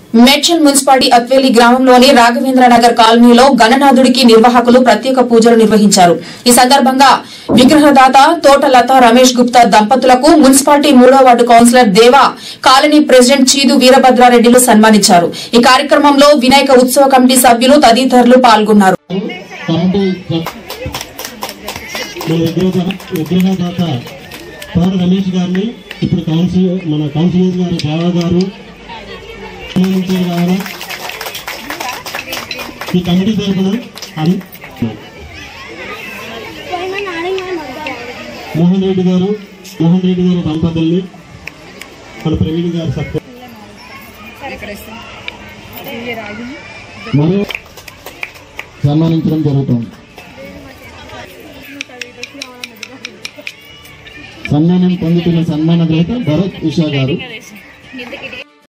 Medchal municipality అత్వేలి గ్రామంలోని రాఘవేంద్ర నగర్ కాలనీలో గణనాథుడికి నిర్వాహకులు ప్రత్యేక పూజలు నిర్వహించారు ఈ సందర్భంగా విగ్రహదాత తోట లత రమేష్ గుప్తా దంపతులకు మున్సిపాలిటీ మూడో ward councillor Deva colony president చీదు వీరభద్రారెడ్డిలు సన్మానించారు ఈ కార్యక్రమంలో వినాయక ఉత్సవ కమిటీ సభ్యులు తదితరులు పాల్గొన్నారు కమిటీ మన విగ్రహ విగ్రహదాత తోట రమేష్ గారిని ఇప్పుడు కౌన్సిల్ మన కౌన్సిలర్ గారు దేవా గారు సన్మానించారు కావాలా ఈ కమిటీ తరఫున అన్- మోహన్ రెడ్డి గారు మోహన్ రెడ్డి గారు దంపతుల్ని మన ప్రవీణ్ గారు సత్య మరియు సన్మానించడం జరుగుతుంది సన్మానం పొందుతున్న సన్మాన గ్రహీత భరత్ ఉషా గారు